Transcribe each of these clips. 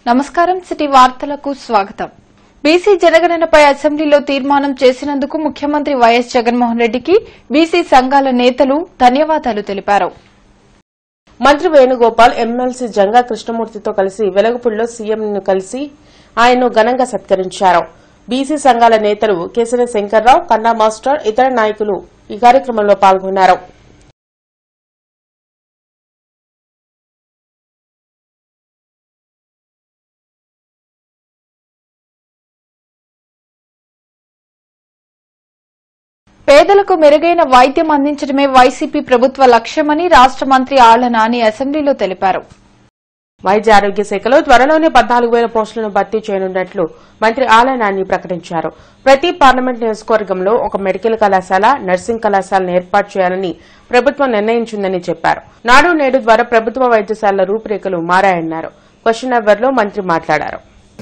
నమస్కారం సిటీ వార్తలకు స్వాగతం బీసీ జనగణనపై అసెంబ్లీలో తీర్మానం చేసినందుకు ముఖ్యమంత్రి వైఎస్ జగన్మోహన్ రెడ్డికి బీసీ సంఘాల నేతలు ధన్యవాదాలు తెలిపారు మంత్రి వేణుగోపాల్ ఎమ్మెల్సీ జంగా కృష్ణమూర్తితో కలిసి వెలగపూడిలో సీఎంను కలిసి ఆయన్ను ఘనంగా సత్కరించారు బీసీ సంఘాల నేతలు కేసరి శంకర్రావు కన్నా మాస్టర్ ఇతర నాయకులు ఈ కార్యక్రమంలో పాల్గొన్నారు పేదలకు మెరుగైన వైద్యం అందించడమే వైసీపీ ప్రభుత్వ లక్ష్యమని రాష్ట మంత్రి ఆళ్ల నాని అసెంబ్లీలో తెలిపారు వైద్య ఆరోగ్య శాఖలో త్వరలోనే పద్నాలుగు వేల పోస్టులను భర్తీ చేయనున్నట్లు మంత్రి ఆల నాని ప్రకటించారు ప్రతి పార్లమెంట్ నియోజకవర్గంలో ఒక మెడికల్ కళాశాల నర్సింగ్ కళాశాలను ఏర్పాటు చేయాలని ప్రభుత్వం నిర్ణయించిందని చెప్పారు నాడు నేడు ద్వారా ప్రభుత్వ వైద్యశాలల రూపురేఖలు మారాయన్నారు క్వశ్చన్ అవర్లో మంత్రి మాట్లాడారు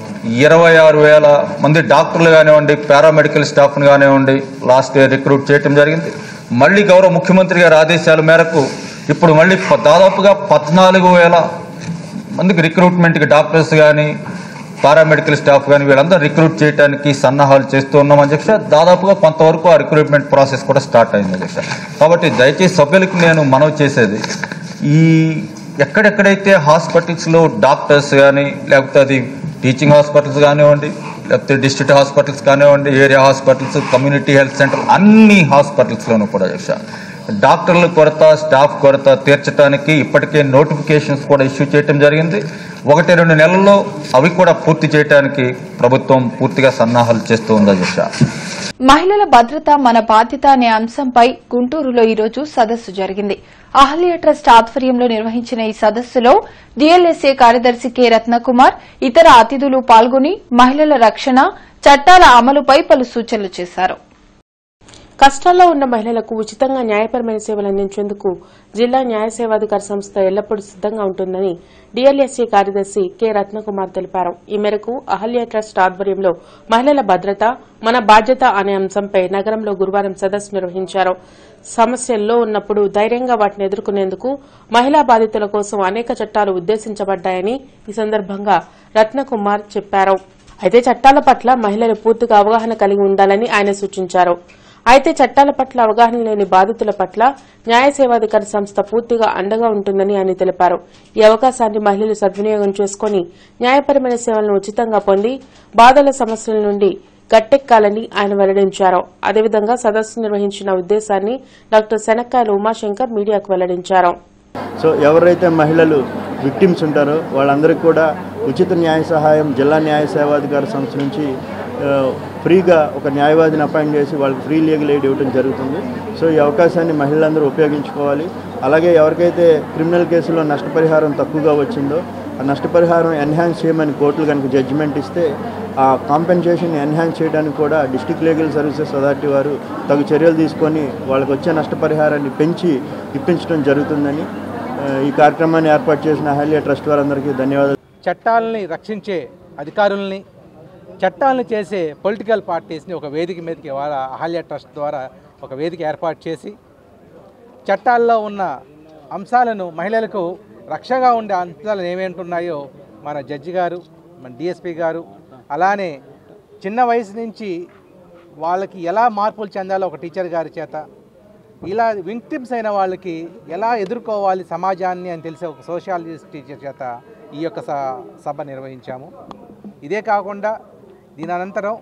ఇరవై ఆరు వేల మంది డాక్టర్లు కానివ్వండి పారామెడికల్ స్టాఫ్ను కానివ్వండి లాస్ట్ ఇయర్ రిక్రూట్ చేయడం జరిగింది మళ్ళీ గౌరవ ముఖ్యమంత్రి గారి ఆదేశాల మేరకు ఇప్పుడు మళ్ళీ ప- దాదాపుగా పద్నాలుగు వేల మందికి రిక్రూట్మెంట్కి డాక్టర్స్ కానీ పారామెడికల్ స్టాఫ్ కానీ వీళ్ళందరూ రిక్రూట్ చేయడానికి సన్నాహాలు చేస్తూ ఉన్నాం అధ్యక్ష దాదాపుగా కొంతవరకు ఆ రిక్రూట్మెంట్ ప్రాసెస్ కూడా స్టార్ట్ అయింది అధ్యక్ష కాబట్టి దయచేసి సభ్యులకు నేను మనవి చేసేది ఈ ఎక్కడెక్కడైతే హాస్పిటల్స్లో డాక్టర్స్ కానీ లేకపోతే అది టీచింగ్ హాస్పిటల్స్ కానివ్వండి లేకపోతే డిస్ట్రిక్ట్ హాస్పిటల్స్ కానివ్వండి area hospitals community health centre అన్ని హాస్పిటల్స్లోనూ కూడా అధ్యక్ష డాక్టర్ల కొరత స్టాఫ్ కొరత తీర్చడానికి ఇప్పటికే నోటిఫికేషన్స్ కూడా ఇష్యూ చేయడం జరిగింది ఒకటి రెండు నెలల్లో అవి కూడా పూర్తి చేయడానికి ప్రభుత్వం పూర్తిగా సన్నాహాలు చేస్తూ ఉంది అధ్యక్ష మహిళల భద్రత మన బాధ్యత అనే అంశంపై గుంటూరులో ఈరోజు సదస్సు జరిగింది అహల్య ట్రస్ట్ ఆధ్వర్యంలో నిర్వహించిన ఈ సదస్సులో డిఎల్ఎస్ఏ కార్యదర్శి కె రత్నకుమార్ ఇతర అతిథులు పాల్గొని మహిళల రక్షణ చట్టాల అమలుపై పలు సూచనలు చేశారు కష్టాల్లో ఉన్న మహిళలకు ఉచితంగా న్యాయపరమైన సేవలు అందించేందుకు జిల్లా న్యాయ సేవాధికార సంస్థ ఎల్లప్పుడూ సిద్దంగా ఉంటుందని డిఎల్ఎస్సీ కార్యదర్శి కె రత్నకుమార్ తెలిపారు ఈ మేరకు అహల్య ట్రస్ట్ ఆధ్వర్యంలో మహిళల భద్రత మన బాధ్యత అనే అంశంపై నగరంలో గురువారం సదస్సు నిర్వహించారు సమస్యల్లో ఉన్నప్పుడు ధైర్యంగా వాటిని ఎదుర్కొనేందుకు మహిళా బాధితుల కోసం అనేక చట్టాలు ఉద్దేశించబడ్డాయని ఈ సందర్భంగా రత్నకుమార్ చెప్పారు అయితే చట్టాల పట్ల మహిళలు పూర్తిగా అవగాహన కలిగి ఉండాలని ఆయన సూచించారు అయితే చట్టాల పట్ల అవగాహన లేని బాధితుల పట్ల న్యాయ సేవాధికార సంస్థ పూర్తిగా అండగా ఉంటుందని ఆయన తెలిపారు ఈ అవకాశాన్ని మహిళలు సద్వినియోగం చేసుకుని న్యాయపరమైన సేవలను ఉచితంగా పొంది బాధల సమస్యల నుండి గట్టెక్కాలని ఆయన వెల్లడించారు అదేవిధంగా సదస్సు నిర్వహించిన ఉద్దేశాన్ని డాక్టర్ శనక్కాయల ఉమాశంకర్ మీడియాకు వెల్లడించారు సో ఎవరైతే మహిళలు విక్టిమ్స్ ఉంటారో వాళ్ళందరికీ కూడా ఉచిత న్యాయ సహాయం జిల్లా న్యాయ సేవాధికార సంస్థ నుంచి ఆ, ఫ్రీగా ఒక న్యాయవాదిని అపాయింట్ చేసి వాళ్ళకి ఫ్రీ లీగల్ ఎయిడ్ ఇవ్వడం జరుగుతుంది సో ఈ అవకాశాన్ని మహిళలందరూ ఉపయోగించుకోవాలి అలాగే ఎవరికైతే క్రిమినల్ కేసులో నష్టపరిహారం తక్కువగా వచ్చిందో ఆ నష్టపరిహారం ఎన్హాన్స్ చేయమని కోర్టులు కనుక జడ్జిమెంట్ ఇస్తే ఆ కాంపెన్సేషన్ ఎన్హాన్స్ చేయడానికి కూడా డిస్టిక్ లీగల్ సర్వీసెస్ అథారిటీ వారు తగు చర్యలు తీసుకొని వాళ్ళకి వచ్చే నష్టపరిహారాన్ని పెంచి ఇప్పించడం జరుగుతుందని ఆ, ఈ కార్యక్రమాన్ని ఏర్పాటు చేసిన అహల్య ట్రస్ట్ వారందరికీ ధన్యవాదాలు చట్టాలని రక్షించే అధికారుల్ని చట్టాలను చేసే పొలిటికల్ పార్టీస్ని ఒక వేదిక మీదకి ఇవాళ అహల్య ట్రస్ట్ ద్వారా ఒక వేదిక ఏర్పాటు చేసి చట్టాల్లో ఉన్న అంశాలను మహిళలకు రక్షగా ఉండే అంశాలు ఏమేంటున్నాయో మన జడ్జి గారు మన డిఎస్పి గారు అలానే చిన్న వయసు నుంచి వాళ్ళకి ఎలా మార్పులు చెందాలో ఒక టీచర్ గారి చేత ఇలా విక్టిమ్స్ అయిన వాళ్ళకి ఎలా ఎదుర్కోవాలి సమాజాన్ని అని తెలిసే ఒక సోషాలజిస్ట్ టీచర్ చేత ఈ యొక్క స- సభ నిర్వహించాము ఇదే కాకుండా దీని అనంతరం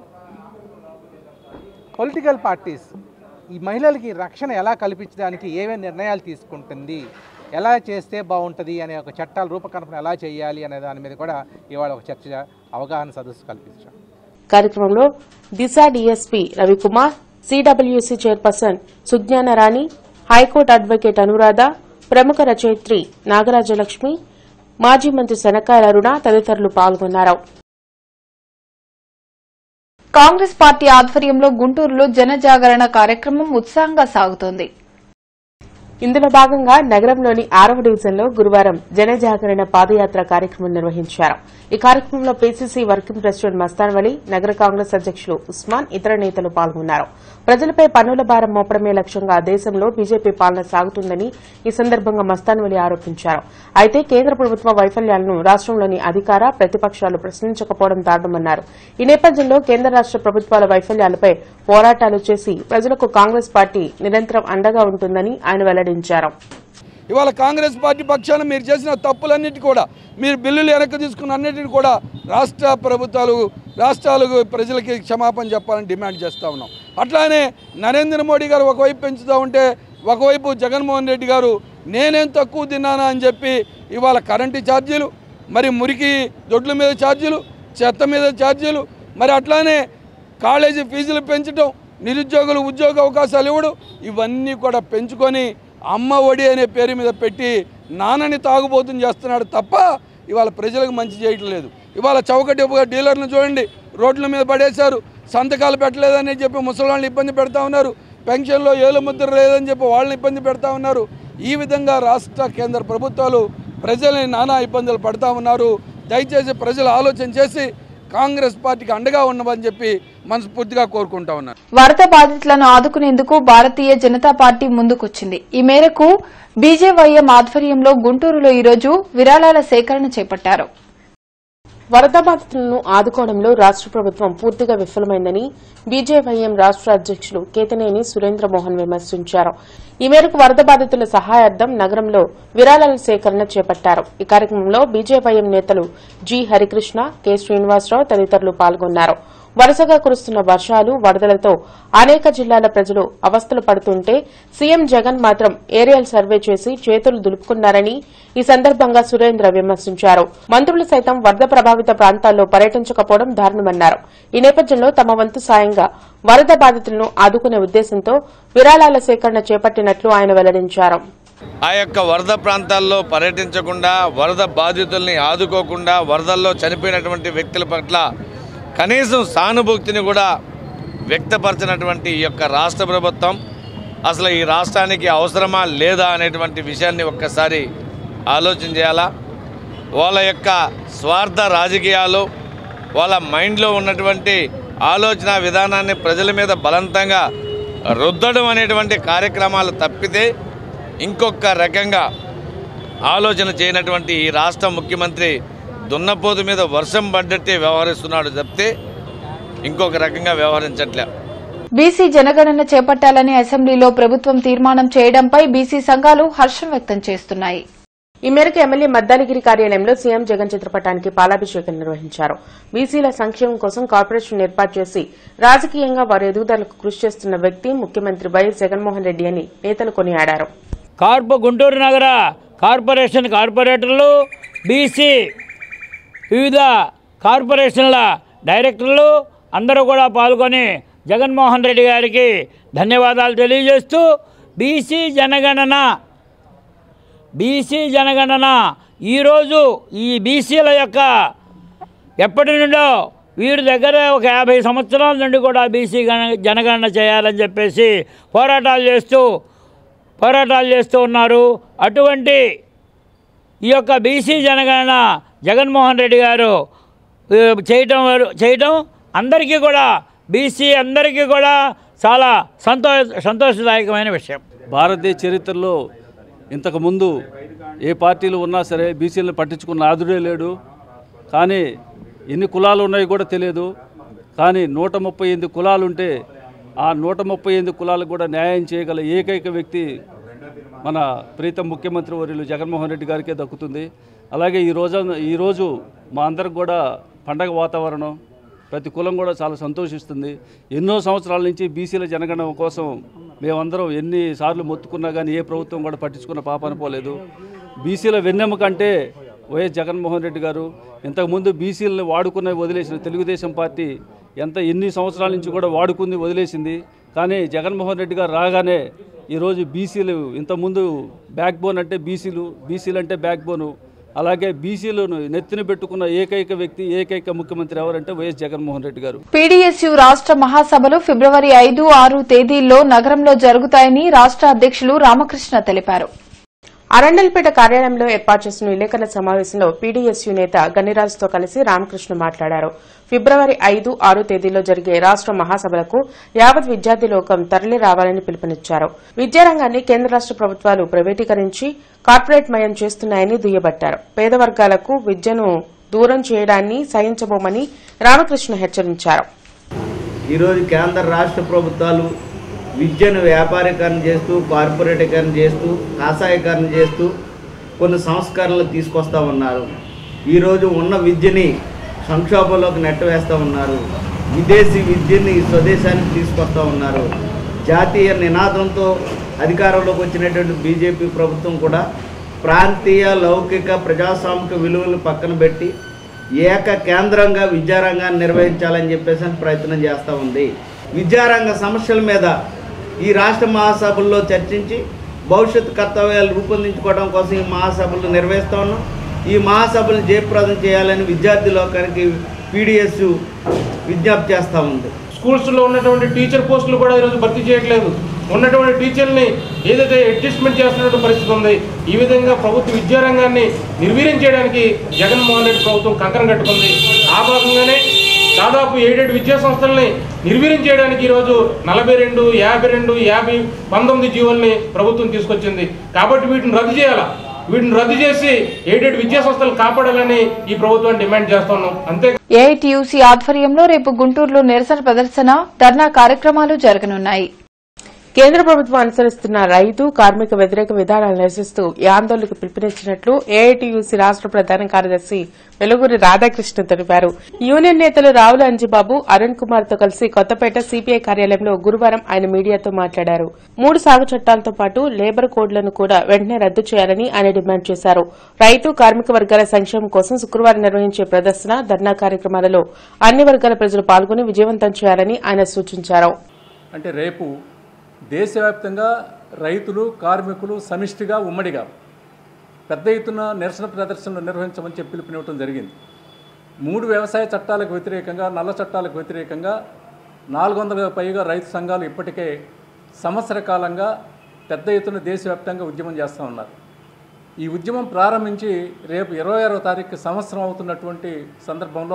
పొలిటికల్ పార్టీస్ ఈ మహిళలకి రక్షణ ఎలా కల్పించడానికి ఏమేమి నిర్ణయాలు తీసుకుంటుంది ఎలా చేస్తే బాగుంటుంది అనే ఒక చట్టాల రూపకల్పన ఎలా చేయాలి అనే దాని మీద కూడా ఇవాళ ఒక చర్చ అవగాహన సదస్సు కల్పించాం కార్యక్రమంలో Disha DSP Ravikumar CWC chairperson Sujnana Rani high court advocate Anuradha ప్రముఖ రచయిత్రి నాగరాజలక్ష్మి మాజీ మంత్రి శనక్కాయల అరుణ తదితరులు పాల్గొన్నారు కాంగ్రెస్ పార్టీ ఆధ్వర్యంలో గుంటూరులో జనజాగరణ కార్యక్రమం ఉత్సాహంగా సాగుతోంది ఇందులో భాగంగా నగరంలోని ఆరవ డివిజన్లో గురువారం జనజాగరణ పాదయాత్ర కార్యక్రమం నిర్వహించారు ఈ కార్యక్రమంలో PCC working president Mastan Vali నగర కాంగ్రెస్ అధ్యక్షులు ఉస్మాన్ ఇతర నేతలు పాల్గొన్నారు ప్రజలపై పన్నుల భారం మోపడమే లక్ష్యంగా దేశంలో బీజేపీ పాలన సాగుతుందని ఈ సందర్భంగా మస్తాన్వలి ఆరోపించారు అయితే కేంద్ర ప్రభుత్వ వైఫల్యాలను రాష్ట్రంలోని అధికార ప్రతిపక్షాలు ప్రశ్నించకపోవడం దారుణమన్నారు ఈ నేపథ్యంలో కేంద్ర రాష్ట ప్రభుత్వాల వైఫల్యాలపై పోరాటాలు చేసి ప్రజలకు కాంగ్రెస్ పార్టీ నిరంతరం అండగా ఉంటుందని ఆయన వెల్లడించారు ఇవాళ కాంగ్రెస్ పార్టీ పక్షాన మీరు చేసిన తప్పులన్నిటి కూడా మీరు బిల్లులు వెనక్కి తీసుకున్న అన్నిటిని కూడా రాష్ట్ర ప్రభుత్వాలు రాష్ట్రాలకు ప్రజలకి క్షమాపణ చెప్పాలని డిమాండ్ చేస్తూ ఉన్నాం అట్లానే నరేంద్ర మోడీ గారు ఒకవైపు పెంచుతూ ఉంటే ఒకవైపు జగన్మోహన్ రెడ్డి గారు నేనేం తక్కువ తిన్నానా అని చెప్పి ఇవాళ కరెంటు ఛార్జీలు మరి మురికి దొడ్ల మీద ఛార్జీలు చెత్త మీద ఛార్జీలు మరి అట్లానే కాలేజీ ఫీజులు పెంచడం నిరుద్యోగులు ఉద్యోగ అవకాశాలు ఇవ్వడం ఇవన్నీ కూడా పెంచుకొని అమ్మ ఒడి అనే పేరు మీద పెట్టి నాన్నని తాగుబోతుని చేస్తున్నాడు తప్ప ఇవాళ ప్రజలకు మంచి చేయటం లేదు ఇవాళ చౌకటి డీలర్లను చూడండి రోడ్ల మీద పడేశారు సంతకాలు పెట్టలేదని చెప్పి ముసలాళ్ళని ఇబ్బంది పెడతా ఉన్నారు పెన్షన్లో ఏలు ముద్ర లేదని చెప్పి వాళ్ళని ఇబ్బంది పెడతా ఉన్నారు ఈ విధంగా రాష్ట్ర కేంద్ర ప్రభుత్వాలు ప్రజల్ని నానా ఇబ్బందులు పడతా ఉన్నారు దయచేసి ప్రజలు ఆలోచన చేసి కాంగ్రెస్ పార్టీకి అండగా ఉండమని చెప్పి మనస్ఫూర్తిగా కోరుకుంటా ఉన్నాను వరద బాధితులను ఆదుకునేందుకు భారతీయ జనతా పార్టీ ముందుకొచ్చింది ఈ మేరకు బీజేవైఎం ఆధ్వర్యంలో గుంటూరులో ఈరోజు విరాళాల సేకరణ చేపట్టారు వరద బాధితులను ఆదుకోవడంలో రాష్ట ప్రభుత్వం పూర్తిగా విఫలమైందని బీజేవైఎం రాష్ట అధ్యక్షులు కేతనేని సురేంద్ర మోహన్ విమర్శించారు ఈ మేరకు వరద బాధితుల సహాయార్థం నగరంలో విరాళాల సేకరణ చేపట్టారు ఈ కార్యక్రమంలో బీజేవైఎం నేతలు జి హరికృష్ణ కె శ్రీనివాసరావు తదితరులు పాల్గొన్నారు వరుసగా కురుస్తున్న వర్షాలు వరదలతో అనేక జిల్లాల ప్రజలు అవస్థలు పడుతుంటే సీఎం జగన్ మాత్రం ఏరియల్ సర్వే చేసి చేతులు దులుపుకున్నారని ఈ సందర్భంగా సురేంద్ర విమర్శించారు మంత్రులు సైతం వరద ప్రభావిత ప్రాంతాల్లో పర్యటించకపోవడం దారుణమన్నారు ఈ నేపథ్యంలో తమ వంతు సాయంగా వరద బాధితులను ఆదుకునే ఉద్దేశంతో విరాళాల సేకరణ చేపట్టినట్లు ఆయన వెల్లడించారు ఆ యొక్క వరద ప్రాంతాల్లో పర్యటించకుండా వరద బాధితుల్ని ఆదుకోకుండా వరదల్లో చనిపోయినటువంటి వ్యక్తుల పట్ల కనీసం సానుభూతిని కూడా వ్యక్తపరచినటువంటి ఈ యొక్క రాష్ట్ర ప్రభుత్వం అసలు ఈ రాష్ట్రానికి అవసరమా లేదా అనేటువంటి విషయాన్ని ఒక్కసారి ఆలోచన చేయాలా వాళ్ళ యొక్క స్వార్థ రాజకీయాలు వాళ్ళ మైండ్లో ఉన్నటువంటి ఆలోచన విధానాన్ని ప్రజల మీద బలవంతంగా రుద్దడం అనేటువంటి కార్యక్రమాలు తప్పితే ఇంకొక రకంగా ఆలోచన చేయనటువంటి ఈ రాష్ట్ర ముఖ్యమంత్రి దున్నపోతు మీద వర్షం పడ్డట్టే వ్యవహరిస్తున్నాడు తప్పితే ఇంకొక రకంగా వ్యవహరించట్లే బీసీ జనగణన చేపట్టాలని అసెంబ్లీలో ప్రభుత్వం తీర్మానం చేయడంపై బీసీ సంఘాలు హర్షం వ్యక్తం చేస్తున్నాయి ఈ మేరకు ఎమ్మెల్యే మద్దాలిగిరి కార్యాలయంలో సీఎం జగన్ చిత్రపటానికి పాలాభిషేకం నిర్వహించారు బీసీల సంక్షేమం కోసం కార్పొరేషన్ ఏర్పాటు చేసి రాజకీయంగా వారి ఎదుగుదలకు కృషి చేస్తున్న వ్యక్తి ముఖ్యమంత్రి వైఎస్ జగన్మోహన్ రెడ్డి అని నేతలు కొనియాడారు కార్పొ గుంటూరు నగర కార్పొరేషన్ కార్పొరేటర్లు బీసీ వివిధ కార్పొరేషన్ల డైరెక్టర్లు అందరూ కూడా పాల్గొని జగన్మోహన్ రెడ్డి గారికి ధన్యవాదాలు తెలియజేస్తూ బీసీ జనగణన బీసీ జనగణన ఈరోజు ఈ బీసీల యొక్క ఎప్పటి నుండో వీరి దగ్గర ఒక యాభై సంవత్సరాల నుండి కూడా బీసీ గణ జనగణన చేయాలని చెప్పేసి పోరాటాలు చేస్తూ పోరాటాలు చేస్తూ ఉన్నారు అటువంటి ఈ యొక్క బీసీ జనగణన జగన్మోహన్ రెడ్డి గారు ఆ, చేయటం వర- చేయటం అందరికీ కూడా బీసీ అందరికీ కూడా చాలా సంతో సంతోషదాయకమైన విషయం భారతీయ చరిత్రలో ఇంతకుముందు ఏ పార్టీలు ఉన్నా సరే బీసీలను పట్టించుకున్న ఆదుడే లేడు కానీ ఎన్ని కులాలు ఉన్నాయో కూడా తెలియదు కానీ నూట ముప్పై ఎనిమిది కులాలు ఉంటే ఆ నూట ముప్పై ఎనిమిది కులాలకు కూడా న్యాయం చేయగల ఏకైక వ్యక్తి మన ప్రీతం ముఖ్యమంత్రి వర్యులు జగన్మోహన్ రెడ్డి గారికే దక్కుతుంది అలాగే ఈ రోజు ఈరోజు మా అందరికి కూడా పండగ వాతావరణం ప్రతి కులం కూడా చాలా సంతోషిస్తుంది ఎన్నో సంవత్సరాల నుంచి బీసీల జనగణన కోసం మేమందరం ఎన్నిసార్లు మొత్తుకున్నా కానీ ఏ ప్రభుత్వం కూడా పట్టించుకున్న పాపాన పోలేదు బీసీల వెన్నెముక అంటే వైఎస్ జగన్మోహన్ రెడ్డి గారు ఇంతకుముందు బీసీలను వాడుకునే వదిలేసిన తెలుగుదేశం పార్టీ ఎంత ఎన్ని సంవత్సరాల నుంచి కూడా వాడుకుంది వదిలేసింది కానీ జగన్మోహన్ రెడ్డి గారు రాగానే ఈరోజు బీసీలు ఇంతకుముందు బ్యాక్ బోన్ అంటే బీసీలు బీసీలు అంటే బ్యాక్ బోను అలాగే బీసీలను నెత్తిన పెట్టుకున్న ఏకైక వ్యక్తి ఏకైక ముఖ్యమంత్రి ఎవరంటే వైఎస్ జగన్మోహన్ రెడ్డి గారు పీడీఎస్యు రాష్ట మహాసభలు ఫిబ్రవరి ఐదు ఆరు తేదీల్లో నగరంలో జరుగుతాయని రాష్ట అధ్యక్షులు రామకృష్ణ తెలిపారు అరండల్పేట కార్యాలయంలో ఏర్పాటు చేసిన విలేకరుల సమావేశంలో పీడీఎస్యూ నేత గనిరాజుతో కలిసి రామకృష్ణ మాట్లాడారు ఫిబ్రవరి ఐదు ఆరు తేదీలో జరిగే రాష్ట మహాసభలకు యావత్ విద్యార్థి లోకం తరలి రావాలని పిలుపునిచ్చారు విద్యారంగాన్ని కేంద్ర రాష్ట ప్రభుత్వాలు ప్రైవేటీకరించి కార్పొరేట్ మయం చేస్తున్నాయని దుయ్యబట్టారు పేద వర్గాలకు విద్యను దూరం చేయడాన్ని సహించబోమని రామకృష్ణ హెచ్చరించారు ఈరోజు కేంద్ర రాష్ట్ర ప్రభుత్వాలు విద్యను వ్యాపారీకరణ చేస్తూ కార్పొరేటీకరణ చేస్తూ కాషాయకరణ చేస్తూ కొన్ని సంస్కరణలు తీసుకొస్తా ఉన్నారు ఈరోజు ఉన్న విద్యని సంక్షోభంలోకి నెట్టవేస్తూ ఉన్నారు విదేశీ విద్యని స్వదేశానికి తీసుకొస్తా ఉన్నారు జాతీయ నినాదంతో అధికారంలోకి వచ్చినటువంటి బీజేపీ ప్రభుత్వం కూడా ప్రాంతీయ లౌకిక ప్రజాస్వామిక విలువలు పక్కన పెట్టి ఏక కేంద్రంగా విద్యారంగాన్ని నిర్వహించాలని చెప్పేసి అని ప్రయత్నం చేస్తూ ఉంది విద్యారంగ సమస్యల మీద ఈ రాష్ట్ర మహాసభల్లో చర్చించి భవిష్యత్ కర్తవ్యాలు రూపొందించుకోవడం కోసం ఈ మహాసభలు నిర్వహిస్తూ ఉన్నాం ఈ మహాసభలు జయప్రదం చేయాలని విద్యార్థి లోకానికి పీడిఎస్ విజ్ఞప్తి చేస్తూ ఉంది స్కూల్స్లో ఉన్నటువంటి టీచర్ పోస్టులు కూడా ఈరోజు భర్తీ చేయట్లేదు ఉన్నటువంటి టీచర్ని ఏదైతే అడ్జస్ట్మెంట్ చేస్తున్నటువంటి పరిస్థితి ఉంది ఈ విధంగా ప్రభుత్వ విద్యారంగాన్ని నిర్వీర్యం చేయడానికి జగన్మోహన్ రెడ్డి ప్రభుత్వం కంకణం కట్టుకుంది ఆ భాగంగానే దాదాపు ఏడేడు విద్యా సంస్థల్ని నిర్వీర్యం చేయడానికి ఈరోజు నలభై రెండు యాభై రెండు యాభై పంతొమ్మిది జీవోల్ని ప్రభుత్వం తీసుకొచ్చింది కాబట్టి వీటిని రద్దు చేయాలా వీటిని రద్దు చేసి ఏడేడు విద్యా సంస్థలు కాపాడాలని ఈ ప్రభుత్వం డిమాండ్ చేస్తున్నాం అంతే ఏఐటీయూసీ ఆధ్వర్యంలో రేపు గుంటూరులో నిరసన ప్రదర్శన ధర్నా కార్యక్రమాలు జరగనున్నాయి కేంద్ర ప్రభుత్వం అనుసరిస్తున్న రైతు కార్మిక వ్యతిరేక విధానాలను నిరసిస్తూ ఈ ఆందోళనకు పిలుపునిచ్చినట్లు ఏఐటీయూసీ రాష్ట ప్రధాన కార్యదర్శి వెలుగురి రాధాకృష్ణ తెలిపారు యూనియన్ నేతలు రావుల అంజిబాబు అరుణ్ కుమార్ తో కలిసి కొత్తపేట సిపిఐ కార్యాలయంలో గురువారం ఆయన మీడియాతో మాట్లాడారు మూడు సాగు చట్టాలతో పాటు లేబర్ కోడ్లను కూడా వెంటనే రద్దు చేయాలని ఆయన డిమాండ్ చేశారు రైతు కార్మిక వర్గాల సంక్షేమం కోసం శుక్రవారం నిర్వహించే ప్రదర్శన ధర్నా కార్యక్రమాలలో అన్ని వర్గాల ప్రజలు పాల్గొని విజయవంతం చేయాలని ఆయన సూచించారు అంటే రేపు దేశవ్యాప్తంగా రైతులు కార్మికులు సమిష్టిగా ఉమ్మడిగా పెద్ద ఎత్తున నిరసన ప్రదర్శనలు నిర్వహించమని చెప్పి పిలుపునివ్వడం జరిగింది మూడు వ్యవసాయ చట్టాలకు వ్యతిరేకంగా నల్ల చట్టాలకు వ్యతిరేకంగా నాలుగు వందలకు పైగా రైతు సంఘాలు ఇప్పటికే సంవత్సర కాలంగా పెద్ద ఎత్తున దేశవ్యాప్తంగా ఉద్యమం చేస్తూ ఉన్నారు ఈ ఉద్యమం ప్రారంభించి రేపు ఇరవై ఆరో తారీఖు సంవత్సరం అవుతున్నటువంటి సందర్భంలో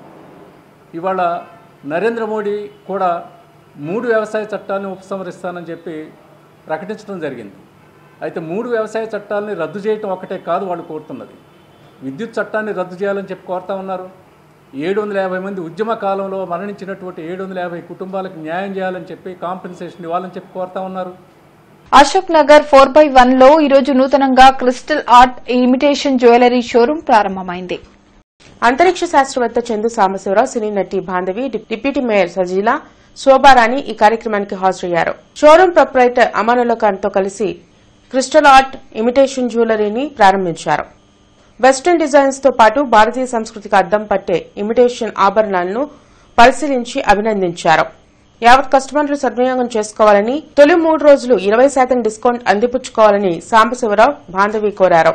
ఇవాళ నరేంద్ర మోడీ కూడా మూడు వ్యవసాయ చట్టాలను ఉపసంహరిస్తానని చెప్పి ప్రకటించడం జరిగింది అయితే మూడు వ్యవసాయ చట్టాలని రద్దు చేయటం ఒకటే కాదు వాళ్ళు కోరుతున్నది విద్యుత్ చట్టాన్ని రద్దు చేయాలని చెప్పి కోరుతా ఉన్నారు ఏడు వందల యాభై మంది ఉద్యమ కాలంలో మరణించినటువంటి ఏడు వందల యాభై కుటుంబాలకు న్యాయం చేయాలని చెప్పి కాంపెన్సేషన్ ఇవ్వాలని చెప్పి కోరుతా ఉన్నారు Ashok Nagar four by one లో ఈరోజు నూతనంగా crystal art imitation jewellery showroom ప్రారంభమైంది అంతరిక్ష శాస్త్రవేత్త చందు సాంబశివరావు సినీ నటి బాంధవి డిప్యూటీ మేయర్ సజీలా శోభారాణి ఈ కార్యక్రమానికి హాజరయ్యారు షోరూం ప్రొప్రైటర్ అమానుల్లా ఖాన్ తో కలిసి క్రిస్టల్ ఆర్ట్ ఇమిటేషన్ జ్యువెలరీని ప్రారంభించారు వెస్టర్న్ డిజైన్స్ తో పాటు భారతీయ సంస్కృతికి అద్దం పట్టే ఇమిటేషన్ ఆభరణాలను పరిశీలించి అభినందించారు యావత్ కస్టమర్లు సద్వినియోగం చేసుకోవాలని తొలి మూడు రోజులు ఇరవై శాతం డిస్కౌంట్ అందిపుచ్చుకోవాలని సాంబశివరావు బాంధవి కోరారు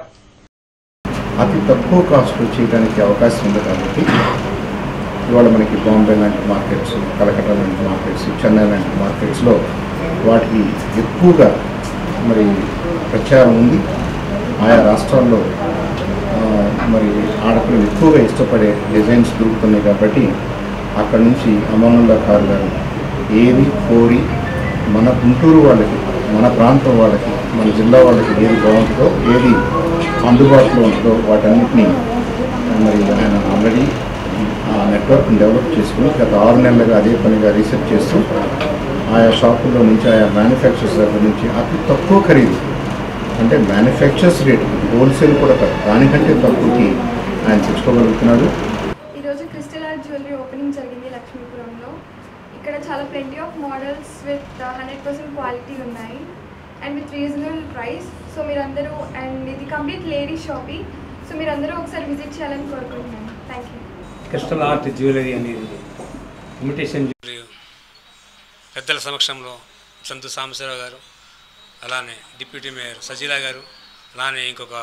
అతి తక్కువ కాస్ట్లో చేయడానికి అవకాశం ఉంది కాబట్టి ఇవాళ మనకి బాంబే లాంటి మార్కెట్స్ కలకత్తా లాంటి మార్కెట్స్ చెన్నై లాంటి మార్కెట్స్లో వాటికి ఎక్కువగా మరి ప్రచారం ఉంది ఆయా రాష్ట్రాల్లో ఆ, మరి ఆడపిల్లలు ఎక్కువగా ఇష్టపడే డిజైన్స్ దొరుకుతున్నాయి కాబట్టి అక్కడ నుంచి అమానుల్లా ఖాన్ గారు ఏది కోరి మన గుంటూరు వాళ్ళకి మన ప్రాంతం వాళ్ళకి మన జిల్లా వాళ్ళకి ఏది బాగుంటుందో ఏది అందుబాటులో ఉంటుందో వాటన్నిటినీ మరి ఆయన ఆల్రెడీ ఆ నెట్వర్క్ని డెవలప్ చేసుకుని గత ఆరు నెలలుగా అదే పనిగా రీసెర్చ్ చేస్తూ ఆయా షాపుల్లో నుంచి ఆయా మ్యానుఫ్యాక్చర్స్ దగ్గర నుంచి అతి తక్కువ ఖరీదు అంటే మ్యానుఫ్యాక్చర్స్ రేట్ హోల్సేల్ కూడా కాదు దానికంటే తక్కువకి ఆయన తెచ్చుకోగలుగుతున్నాడు ఈరోజు క్రిస్టల్ ఆర్ట్ జ్యువెలరీ ఓపెనింగ్ జరిగింది లక్ష్మీపురంలో ఇక్కడ చాలా plenty of models with hundred percent quality ఉన్నాయి and with reasonable price so మీరందరూ అండ్ ఇది కంప్లీట్ లేడీ షాపింగ్ సో మీరందరూ ఒకసారి విజిట్ చేయాలని కోరుకుంటున్నాను thank you crystal art jewellery అనేది ఇమిటేషన్ జ్యువెలరీ పెద్దల సమక్షంలో సంతు సాంబశివరావు గారు అలానే డిప్యూటీ మేయర్ సజీలా గారు అలానే ఇంకొక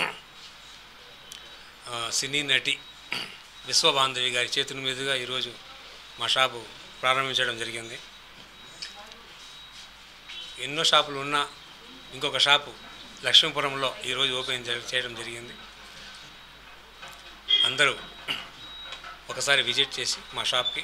ఆ, సినీ నటి విశ్వబాంధవి గారి చేతుల మీదుగా ఈరోజు మా షాపు ప్రారంభించడం జరిగింది ఎన్నో షాపులు ఉన్నా ఇంకొక షాపు లక్ష్మీపురంలో ఈరోజు ఓపెన్ జరి- చేయడం జరిగింది అందరూ ఒకసారి విజిట్ చేసి మా షాప్కి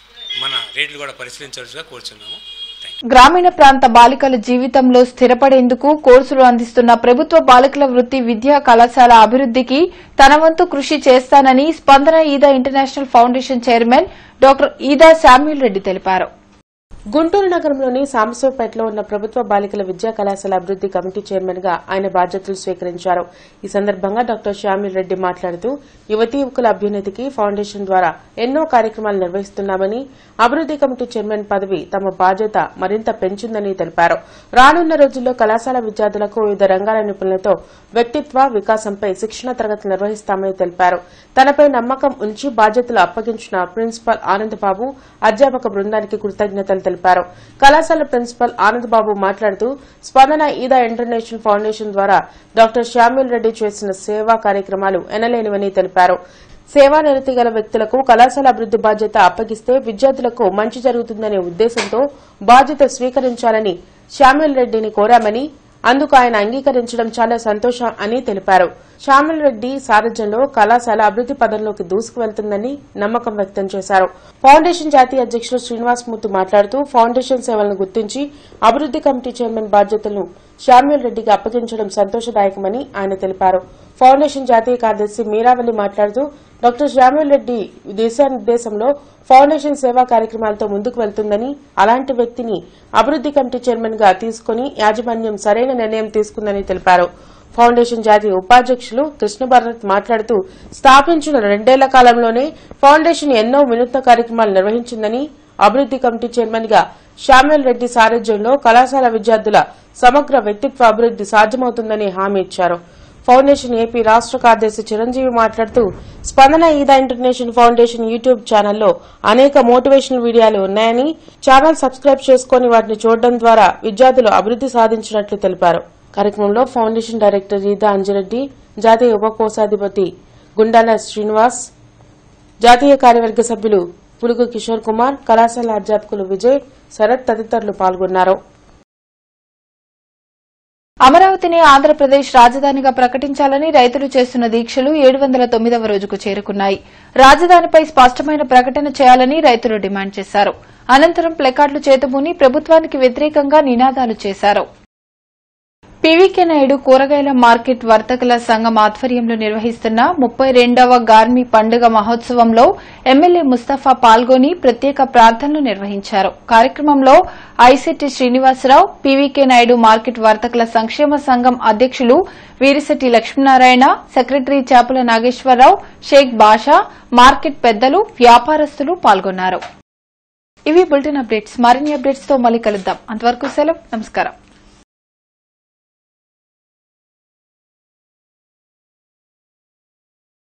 మన రేట్లు కూడా పరిశీలించవలసిగా కోరుచున్నాము గ్రామీణ ప్రాంత బాలికల జీవితంలో స్థిరపడేందుకు కోర్సులు అందిస్తున్న ప్రభుత్వ బాలికల వృత్తి విద్యా కళాశాల అభివృద్దికి తన వంతు కృషి చేస్తానని Spandana Eeda international foundation chairman doctor Eeda Samuel Reddy తెలిపారు గుంటూరు నగరంలోని సాంబశివపేటలో ఉన్న ప్రభుత్వ బాలికల విద్యా కళాశాల అభివృద్ది కమిటీ చైర్మన్ గా ఆయన బాధ్యతలు స్వీకరించారు ఈ సందర్భంగా డాక్టర్ శ్యామిల్ రెడ్డి మాట్లాడుతూ యువతీ యువకుల అభ్యున్నతికి ఫౌండేషన్ ద్వారా ఎన్నో కార్యక్రమాలు నిర్వహిస్తున్నామని అభివృద్ది కమిటీ చైర్మన్ పదవి తమ బాధ్యత మరింత పెంచిందని తెలిపారు రానున్న రోజుల్లో కళాశాల విద్యార్థులకు వివిధ రంగాల నిపుణులతో వ్యక్తిత్వ వికాసంపై శిక్షణ తరగతులు నిర్వహిస్తామని తెలిపారు తనపై నమ్మకం ఉంచి బాధ్యతలు అప్పగించిన ప్రిన్సిపల్ ఆనందబాబు అధ్యాపక బృందానికి కృతజ్ఞతలు తెలిపారు కళాశాల ప్రిన్సిపల్ ఆనందబాబు మాట్లాడుతూ స్పందన ఈదా ఇంటర్నేషనల్ ఫౌండేషన్ ద్వారా డాక్టర్ శ్యామ్యుల్ రెడ్డి చేసిన సేవా కార్యక్రమాలు ఎనలేనివని తెలిపారు సేవా నిరతి గల వ్యక్తులకు కళాశాల అభివృద్ది బాధ్యత అప్పగిస్తే విద్యార్థులకు మంచి జరుగుతుందనే ఉద్దేశంతో బాధ్యత స్వీకరించాలని శ్యామ్యుల్ రెడ్డిని కోరామని అందుకు ఆయన అంగీకరించడం చాలా సంతోషం అని తెలిపారు శ్యామల్ రెడ్డి సారథ్యంలో కళాశాల అభివృద్ది పదంలోకి దూసుకువెళ్తుందని నమ్మకం వ్యక్తం చేశారు ఫౌండేషన్ జాతీయ అధ్యక్షులు శ్రీనివాసమూర్తి మాట్లాడుతూ ఫౌండేషన్ సేవలను గుర్తించి అభివృద్ది కమిటీ చైర్మన్ బాధ్యతలను శ్యామ్యుల్ రెడ్డికి అప్పగించడం సంతోషదాయకమని ఆయన తెలిపారు ఫౌండేషన్ జాతీయ కార్యదర్శి మీరావల్లి మాట్లాడుతూ డాక్టర్ శ్యామ్యుల్ రెడ్డి దిశానిర్దేశంలో ఫౌండేషన్ సేవా కార్యక్రమాలతో ముందుకు వెళ్తుందని అలాంటి వ్యక్తిని అభివృద్ది కమిటీ చైర్మన్ గా తీసుకుని యాజమాన్యం సరైన నిర్ణయం తీసుకుందని తెలిపారు ఫౌండేషన్ జాతీయ ఉపాధ్యక్షులు కృష్ణ భరత్ మాట్లాడుతూ స్థాపించిన రెండేళ్ల కాలంలోనే ఫౌండేషన్ ఎన్నో వినూత్న కార్యక్రమాలు నిర్వహించిందని అభివృద్ది కమిటీ చైర్మన్ గా శ్యామ్యుల్ రెడ్డి సారథ్యంలో కళాశాల విద్యార్థుల సమగ్ర వ్యక్తిత్వ అభివృద్ది సాధ్యమవుతుందని హామీ ఇచ్చారు ఫౌండేషన్ ఏపీ రాష్ట్ర కార్యదర్శి చిరంజీవి మాట్లాడుతూ Spandana Eeda international foundation YouTube ఛానల్లో అనేక మోటివేషనల్ వీడియోలు ఉన్నాయని ఛానల్ సబ్స్క్రైబ్ చేసుకుని వాటిని చూడడం ద్వారా విద్యార్థులు అభివృద్ది సాధించినట్లు తెలిపారు కార్యక్రమంలో ఫౌండేషన్ డైరెక్టర్ ఈదా అంజిరెడ్డి జాతీయ ఉప కోశాధిపతి గుండాల శ్రీనివాస్ జాతీయ కార్యవర్గ సభ్యులు పులుగు కిషోర్ కుమార్ కళాశాల అధ్యాపకులు విజయ్ శరత్ తదితరులు పాల్గొన్నారు అమరావతిని ఆంధ్రప్రదేశ్ రాజధానిగా ప్రకటించాలని రైతులు చేస్తున్న దీక్షలు ఏడు వందల తొమ్మిదవ రోజుకు చేరుకున్నాయి రాజధానిపై స్పష్టమైన ప్రకటన చేయాలని రైతులు డిమాండ్ చేశారు అనంతరం ప్లెకార్డులు చేతబూని ప్రభుత్వానికి వ్యతిరేకంగా నినాదాలు చేశారు పీవీకే నాయుడు కూరగాయల మార్కెట్ వర్తకుల సంఘం ఆధ్వర్యంలో నిర్వహిస్తున్న ముప్పై రెండవ గార్మి పండుగ మహోత్సవంలో ఎమ్మెల్యే ముస్తఫా పాల్గొని ప్రత్యేక ప్రార్థనలు నిర్వహించారు కార్యక్రమంలో ICT Srinivasarao PVK Naidu market వర్తకుల సంక్షేమ సంఘం అధ్యకులు వీరిశెట్టి లక్ష్మీనారాయణ సెక్రటరీ చేపల నాగేశ్వరరావు షేక్ బాషా మార్కెట్ పెద్దలు వ్యాపారస్తులు పాల్గొన్నారు ఇవి బులెటిన్ అప్డేట్స్ మరిన్ని అప్డేట్స్ తో మళ్ళీ కలుద్దాం అంతవరకు సెలవు నమస్కారం